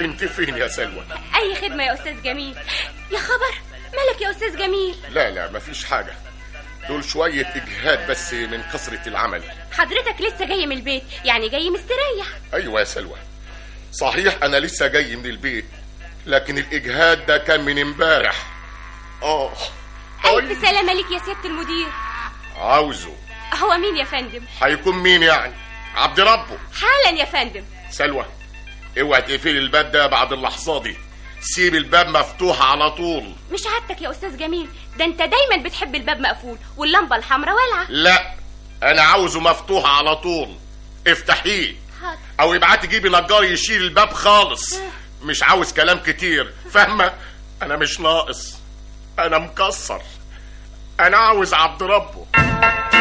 انت فين يا سلوى اي خدمه يا استاذ جميل يا خبر مالك يا استاذ جميل لا لا مفيش حاجة دول شوية إجهاد بس من كثرة العمل حضرتك لسه جاي من البيت يعني جاي مستريح أيوة يا سلوى صحيح أنا لسه جاي من البيت لكن الإجهاد ده كان من امبارح آه الف سلامه ليك يا سياده المدير عاوزه هو مين يا فندم هيكون مين يعني عبد ربه حالا يا فندم سلوى اوعى تقفلي الباب ده بعد اللحظة دي سيب الباب مفتوح على طول مش عادتك يا استاذ جميل ده انت دايما بتحب الباب مقفول واللمبه الحمراء والعه لا أنا عاوزه مفتوح على طول افتحيه حاضر او ابعتي جيبي نجار يشيل الباب خالص مش عاوز كلام كتير فاهمه انا مش ناقص انا مكسر انا عاوز عبد ربه